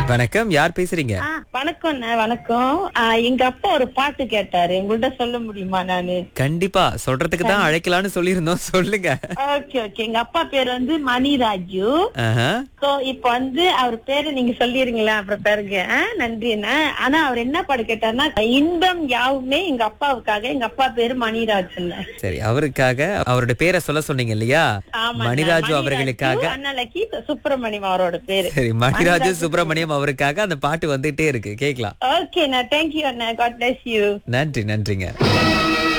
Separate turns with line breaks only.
வணக்கம் யார் பேசுறீங்க
ஆ, வணக்கம் அண்ணா, வணக்கம் ஆ, எங்க அப்பா ஒரு பாட்டு கேட்டாரு உங்கள்ட்ட சொல்ல முடியுமா நானு
கண்டிப்பா சொல்றதுக்கு தான் அழைக்கலாம்னு சொல்லியிருந்தோம் சொல்லுங்க
ஓகே ஓகே எங்க அப்பா பேர் வந்து மணிராஜு
ஆஹா.
சோ இப்ப வந்து அவர் பேரு நீங்க சொல்லிருங்களா அப்புறம் பாருங்க ஆ, நன்றி அண்ணா ஆனா அவர் என்ன பாடு கேட்டாருன்னா இன்பம் யாவுமே எங்க அப்பாவுக்காக எங்க அப்பா பேரு மணிராஜ்
சரி அவருக்காக அவருடைய பேரை சொல்ல சொன்னீங்க இல்லையா மணிராஜு அவர்களுக்காக
அண்ணலக்கி சுப்பிரமணியம் அவரோட பேரு
சரி மணிராஜு சுப்பிரமணியம் அவருக்காக அந்த பாட்டு வந்துட்டே இருக்கு கேக்கலாம்
ஓகே அண்ணா தேங்க்யூ அண்ணா காட் பிளஸ் யூ
நன்றி நன்றிங்க